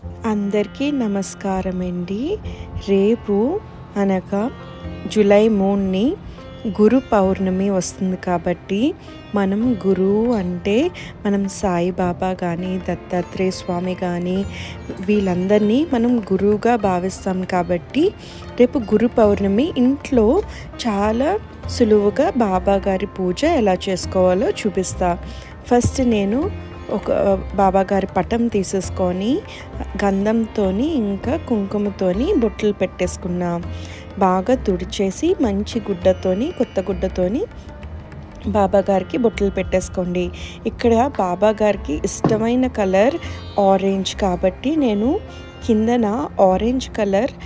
అందరికీ నమస్కారం అండి రేపు అనగా జూలై మూడుని గురు పౌర్ణమి వస్తుంది కాబట్టి మనం గురువు అంటే మనం సాయిబాబా కానీ దత్తాత్రేయ స్వామి కానీ వీళ్ళందరినీ మనం గురువుగా భావిస్తాం కాబట్టి రేపు గురు పౌర్ణమి ఇంట్లో చాలా సులువుగా బాబా గారి పూజ ఎలా చేసుకోవాలో చూపిస్తా ఫస్ట్ నేను ఒక బాబా గారి పటం తీసేసుకొని గంధంతో ఇంకా కుంకుమతోని బొట్లు పెట్టేసుకున్నా బాగా తుడిచేసి మంచి గుడ్డతోని కొత్త గుడ్డతోని బాబా గారికి బొట్లు పెట్టేసుకోండి ఇక్కడ బాబా గారికి ఇష్టమైన కలర్ ఆరెంజ్ కాబట్టి నేను కిందన ఆరెంజ్ కలర్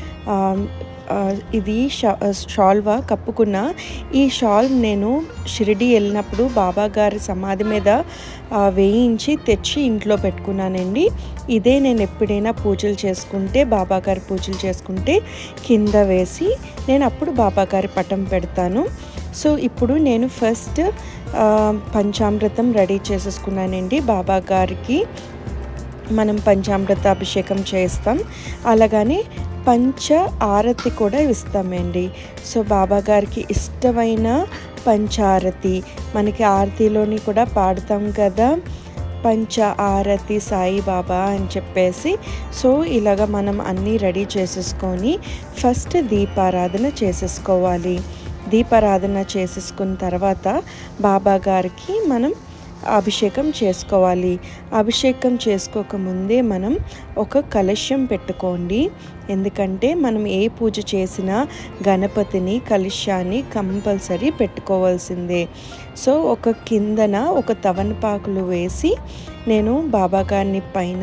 ఇది షా షాల్వా కప్పుకున్న ఈ షాల్ నేను షిరిడి వెళ్ళినప్పుడు బాబా గారి సమాధి మీద వేయించి తెచ్చి ఇంట్లో పెట్టుకున్నానండి ఇదే నేను ఎప్పుడైనా పూజలు చేసుకుంటే బాబా గారి పూజలు చేసుకుంటే కింద వేసి నేను అప్పుడు బాబా గారి పటం పెడతాను సో ఇప్పుడు నేను ఫస్ట్ పంచామృతం రెడీ చేసేసుకున్నానండి బాబా గారికి మనం పంచామృత అభిషేకం చేస్తాం అలాగని పంచ ఆరతి కూడా ఇస్తామండి సో బాబా గారికి ఇష్టమైన పంచారతి మనకి ఆరతిలోని కూడా పాడతాం కదా పంచ ఆరతి సాయిబాబా అని చెప్పేసి సో ఇలాగ మనం అన్నీ రెడీ చేసేసుకొని ఫస్ట్ దీపారాధన చేసేసుకోవాలి దీపారాధన చేసేసుకున్న తర్వాత బాబా గారికి మనం అభిషేకం చేసుకోవాలి అభిషేకం చేసుకోకముందే మనం ఒక కలశం పెట్టుకోండి ఎందుకంటే మనం ఏ పూజ చేసినా గణపతిని కలశాన్ని కంపల్సరీ పెట్టుకోవాల్సిందే సో ఒక కిందన ఒక తవనపాకులు వేసి నేను బాబా గారిని పైన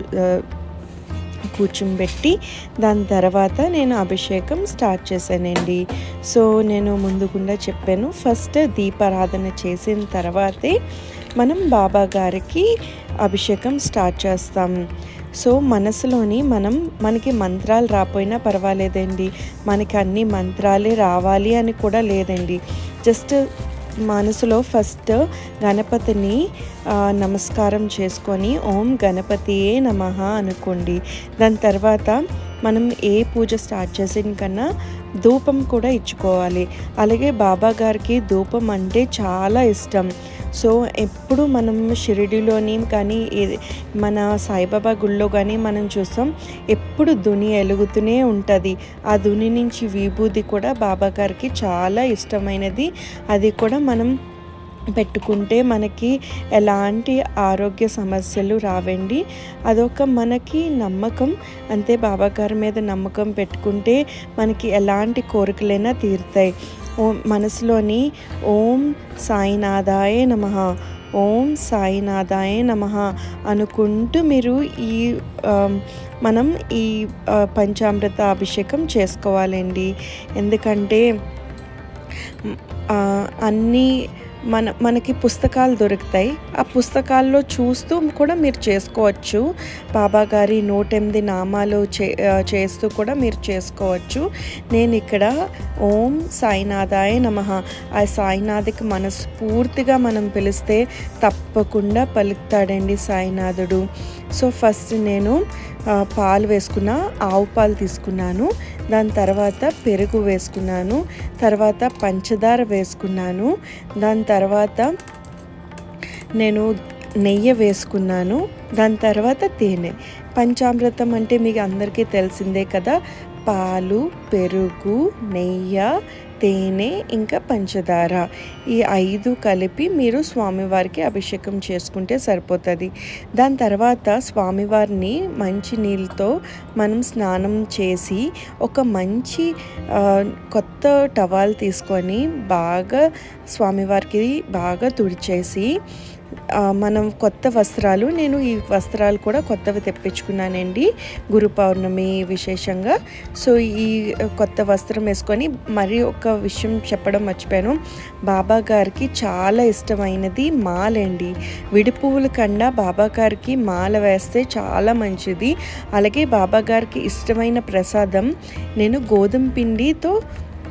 కూర్చుంబెట్టి దాని తర్వాత నేను అభిషేకం స్టార్ట్ చేశానండి సో నేను ముందుగుండా చెప్పాను ఫస్ట్ దీపారాధన చేసిన తర్వాతే మనం బాబా గారికి అభిషేకం స్టార్ట్ చేస్తాం సో మనసులోని మనం మనకి మంత్రాలు రాపోయినా పర్వాలేదండి మనకి అన్ని మంత్రాలే రావాలి అని కూడా లేదండి జస్ట్ మనసులో ఫస్ట్ గణపతిని నమస్కారం చేసుకొని ఓం గణపతియే నమ అనుకోండి దాని తర్వాత మనం ఏ పూజ స్టార్ట్ చేసిన కన్నా ధూపం కూడా ఇచ్చుకోవాలి అలాగే బాబా గారికి ధూపం అంటే చాలా ఇష్టం సో ఎప్పుడు మనం షిరిడిలోని కానీ మన సాయిబాబా గుళ్ళో కానీ మనం చూస్తాం ఎప్పుడు దుని ఎలుగుతూనే ఉంటుంది ఆ దుని నుంచి విభూది కూడా బాబా గారికి చాలా ఇష్టమైనది అది కూడా మనం పెట్టుకుంటే మనకి ఎలాంటి ఆరోగ్య సమస్యలు రావండి అదొక మనకి నమ్మకం అంతే బాబా గారి మీద నమ్మకం పెట్టుకుంటే మనకి ఎలాంటి కోరికలైనా తీరుతాయి ఓం మనసులోని ఓం సాయినాథాయ నమ ఓం సాయినాథాయ నమ అనుకుంటూ మీరు ఈ మనం ఈ పంచామృత అభిషేకం చేసుకోవాలండి ఎందుకంటే అన్నీ మన మనకి పుస్తకాలు దొరుకుతాయి ఆ పుస్తకాల్లో చూస్తూ కూడా మీరు చేసుకోవచ్చు బాబా గారి నూట ఎనిమిది నామాలు చే చేస్తూ కూడా మీరు చేసుకోవచ్చు నేను ఇక్కడ ఓం సాయినాథాయ నమ ఆ సాయినాథ్కి మనస్ఫూర్తిగా మనం పిలిస్తే తప్పకుండా పలుకుతాడండి సాయినాథుడు సో ఫస్ట్ నేను పాలు వేసుకున్న ఆవు పాలు తీసుకున్నాను దాని తర్వాత పెరుగు వేసుకున్నాను తర్వాత పంచదార వేసుకున్నాను దాని తర్వాత నేను నెయ్యి వేసుకున్నాను దాని తర్వాత తేనె పంచామృతం అంటే మీకు అందరికీ తెలిసిందే కదా పాలు పెరుగు నెయ్యి తేనె ఇంకా పంచదార ఈ ఐదు కలిపి మీరు స్వామివారికి అభిషేకం చేసుకుంటే సరిపోతుంది దాని తర్వాత స్వామివారిని మంచి నీళ్ళతో మనం స్నానం చేసి ఒక మంచి కొత్త టవాల్ తీసుకొని బాగా స్వామివారికి బాగా తుడిచేసి మనం కొత్త వస్త్రాలు నేను ఈ వస్త్రాలు కూడా కొత్తవి తెప్పించుకున్నానండి గురు పౌర్ణమి విశేషంగా సో ఈ కొత్త వస్త్రం వేసుకొని మరి ఒక విషయం చెప్పడం మర్చిపోయాను బాబా గారికి చాలా ఇష్టమైనది మాలండి విడి పువ్వుల కన్నా బాబా గారికి మాల వేస్తే చాలా మంచిది అలాగే బాబా గారికి ఇష్టమైన ప్రసాదం నేను గోధుమ పిండితో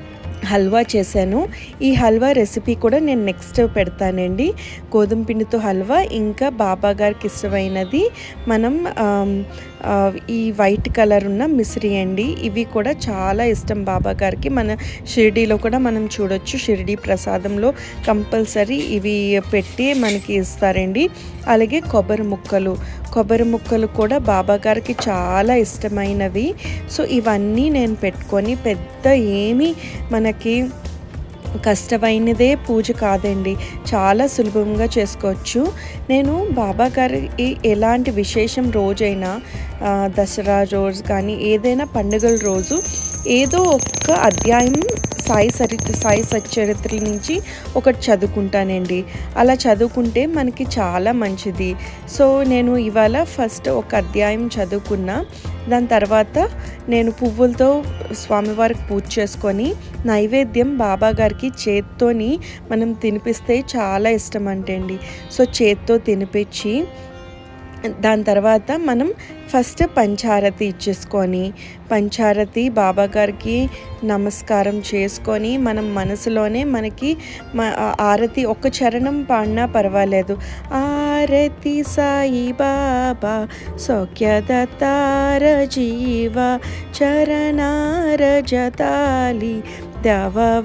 హల్వా చేశాను ఈ హల్వా రెసిపీ కూడా నేను నెక్స్ట్ పెడతానండి గోధుమ పిండితో హల్వా ఇంకా బాబా గారికి ఇష్టమైనది మనం ఆమ్, ఆ, ఈ వైట్ కలర్ ఉన్న మిశ్రీ అండి ఇవి కూడా చాలా ఇష్టం బాబా గారికి మన షిరిడీలో కూడా మనం చూడొచ్చు షిరిడీ ప్రసాదంలో కంపల్సరీ ఇవి పెట్టి మనకి ఇస్తారండి అలాగే కొబ్బరి ముక్కలు కొబ్బరి ముక్కలు కూడా బాబా గారికి చాలా ఇష్టమైనవి సో ఇవన్నీ నేను పెట్టుకొని పెద్ద ఏమీ మనకి కష్టమైనదే పూజ కాదండి చాలా సులభంగా చేసుకోవచ్చు నేను బాబా గారి ఎలాంటి విశేషం రోజైనా ఆ, దసరా రోజు కానీ ఏదైనా పండుగల రోజు ఏదో ఒక్క అధ్యాయం సాయి సరి సాయి సచ్చరిత్రల నుంచి ఒకటి చదువుకుంటానండి అలా చదువుకుంటే మనకి చాలా మంచిది సో నేను ఇవాళ ఫస్ట్ ఒక అధ్యాయం చదువుకున్నా దాని తర్వాత నేను పువ్వులతో స్వామివారికి పూజ చేసుకొని నైవేద్యం బాబా గారికి చేత్తోని మనం తినిపిస్తే చాలా ఇష్టం అంటే అండి సో చేత్తో తినిపించి దాని తర్వాత మనం ఫస్ట్ పంచారతి ఇచ్చేసుకొని పంచారతి బాబా గారికి నమస్కారం చేసుకొని మనం మనసులోనే మనకి మ- ఆ ఆరతి ఒక చరణం పాడినా పర్వాలేదు ఆరతి సాయి బాబా సౌఖ్యదతార జీవ చరణార జతాలి దవ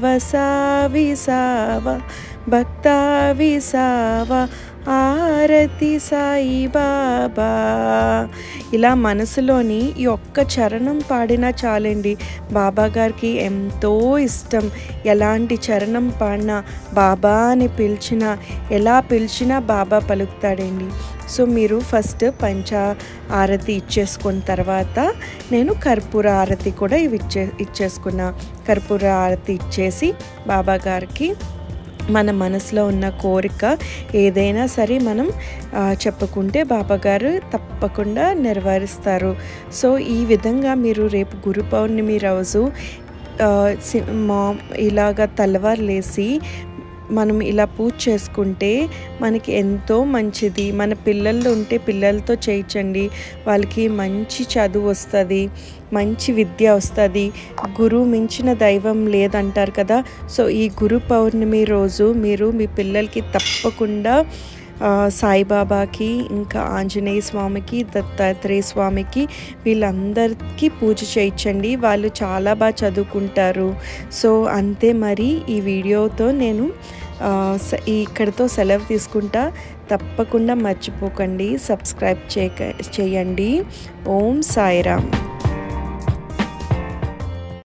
విసావ భక్త విసావ ఆరతి సాయి బాబా ఇలా మనసులోని ఈ ఒక్క చరణం పాడినా చాలండి బాబా గారికి ఎంతో ఇష్టం ఎలాంటి చరణం పాడినా బాబా అని పిలిచినా ఎలా పిలిచినా బాబా పలుకుతాడండి సో మీరు ఫస్ట్ పంచ ఆరతి ఇచ్చేసుకున్న తర్వాత నేను కర్పూర ఆరతి కూడా ఇవి ఇచ్చే ఇచ్చేసుకున్నా కర్పూర ఆరతి ఇచ్చేసి బాబా గారికి మన మనసులో ఉన్న కోరిక ఏదైనా సరే మనం ఆ, చెప్పుకుంటే బాబాగారు తప్పకుండా నెరవేరుస్తారు సో ఈ విధంగా మీరు రేపు గురు పౌర్ణమి రోజు ఆ, సి- మా ఇలాగ తెల్లవారులేసి మనం ఇలా పూజ చేసుకుంటే మనకి ఎంతో మంచిది మన పిల్లలు ఉంటే పిల్లలతో చేయించండి వాళ్ళకి మంచి చదువు వస్తుంది మంచి విద్య వస్తుంది గురువు మించిన దైవం లేదంటారు కదా సో ఈ గురు పౌర్ణమి రోజు మీరు మీ పిల్లలకి తప్పకుండా ఆ, సాయిబాబాకి ఇంకా ఆంజనేయ స్వామికి దత్తాత్రేయ స్వామికి వీళ్ళందరికీ పూజ చేయించండి వాళ్ళు చాలా బాగా చదువుకుంటారు సో అంతే మరి ఈ వీడియోతో నేను ఆ, స- ఈ ఇక్కడితో సెలవు తీసుకుంటా తప్పకుండా మర్చిపోకండి సబ్స్క్రైబ్ చేయక చేయండి ఓం సాయిరామ్